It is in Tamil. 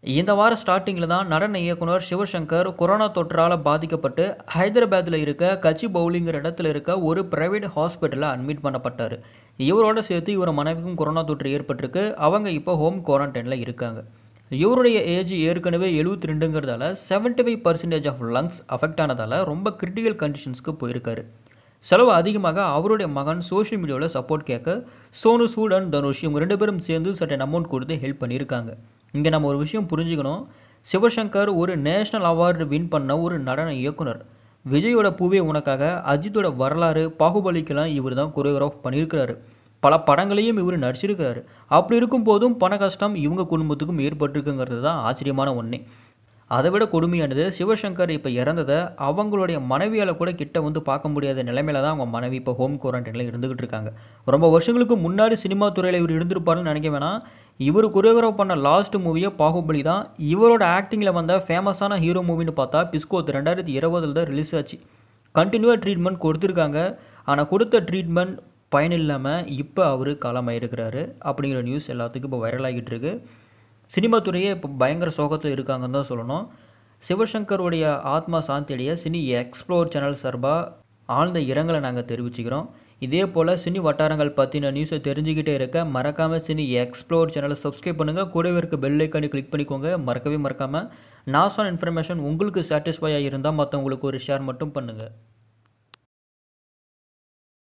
இந்த வார ஸ்டார்டிங்கில் தான் நடன இயக்குனர் சிவசங்கர் கொரோனா தொற்றால் பாதிக்கப்பட்டு ஹைதராபாத்தில் இருக்க கச்சி பவுலிங்கிற இடத்துல இருக்க ஒரு பிரைவேட் ஹாஸ்பிட்டலில் அட்மிட் பண்ணப்பட்டார் இவரோட சேர்த்து இவர் மனைவிக்கும் கொரோனா தொற்று ஏற்பட்டிருக்கு அவங்க இப்போ ஹோம் குவாரண்டைனில் இருக்காங்க இவருடைய ஏஜ் ஏற்கனவே எழுபத்தி ரெண்டுங்கிறதால seventy five percentage of lungs affect ஆனதால் ரொம்ப கிரிட்டிக்கல் கண்டிஷன்ஸ்க்கு போயிருக்காரு செலவு அதிகமாக அவருடைய மகன் சோஷியல் மீடியாவில் சப்போர்ட் கேட்க சோனு சூட் அண்ட் தனுஷ் இவங்க ரெண்டு பேரும் சேர்ந்து சட்டன் அமௌண்ட் கொடுத்து ஹெல்ப் பண்ணியிருக்காங்க இங்கே நம்ம ஒரு விஷயம் புரிஞ்சுக்கணும் சிவசங்கர் ஒரு நேஷ்னல் அவார்டு வின் பண்ண ஒரு நடன இயக்குனர் விஜயோட பூவே உனக்காக அஜித்தோட வரலாறு பாகுபலிக்கெல்லாம் இவர் தான் கொரியோகிராஃப் பண்ணியிருக்கிறாரு பல படங்களையும் இவர் நடிச்சிருக்கிறாரு அப்படி இருக்கும் போதும் பண கஷ்டம் இவங்க குடும்பத்துக்கும் ஏற்பட்டிருக்குங்கிறது தான் ஆச்சரியமான ஒன்றே அதை விட கொடுமையானது சிவசங்கர் இப்போ இறந்ததை அவங்களுடைய மனைவியால் கூட கிட்ட வந்து பார்க்க முடியாத நிலைமையில தான் அவங்க மனைவி இப்போ ஹோம் குவாரண்டைனில் இருந்துகிட்டு இருக்காங்க ரொம்ப வருஷங்களுக்கு முன்னாடி சினிமா துறையில் இவர் இருந்திருப்பாருன்னு நினைக்க வேணாம் இவர் கொரியோகிராஃப் பண்ண லாஸ்ட் மூவியே பாகுபலி தான் இவரோட ஆக்டிங்கில் வந்த ஃபேமஸான ஹீரோ மூவின்னு பார்த்தா பிஸ்கோத் ரெண்டாயிரத்தி இருபதில் தான் ரிலீஸ் ஆச்சு கண்டினியூவாக ட்ரீட்மெண்ட் கொடுத்துருக்காங்க ஆனால் கொடுத்த ட்ரீட்மெண்ட் பயன் இல்லாமல் இப்போ அவர் காலமாயிருக்கிறாரு அப்படிங்கிற நியூஸ் எல்லாத்துக்கும் இப்போ வைரல் ஆகிட்டு இருக்கு சினிமா துறையே இப்போ பயங்கர சோகத்தில் இருக்காங்கன்னு தான் சொல்லணும் சிவசங்கருடைய ஆத்மா சாந்தியடைய சினி எக்ஸ்ப்ளோர் சேனல் சார்பாக ஆழ்ந்த இரங்கலை நாங்கள் தெரிவிச்சுக்கிறோம் இதே போல் சினி வட்டாரங்கள் பற்றின நியூஸை தெரிஞ்சுக்கிட்டே இருக்க மறக்காமல் சினி எக்ஸ்ப்ளோர் சேனலை சப்ஸ்கிரைப் பண்ணுங்கள் கூடவே இருக்க பெல் ஐக்கானி கிளிக் பண்ணிக்கோங்க மறக்கவே மறக்காமல் நான் சொன்ன இன்ஃபர்மேஷன் உங்களுக்கு சாட்டிஸ்ஃபையாக இருந்தால் மற்றவங்களுக்கு ஒரு ஷேர் மட்டும் பண்ணுங்கள்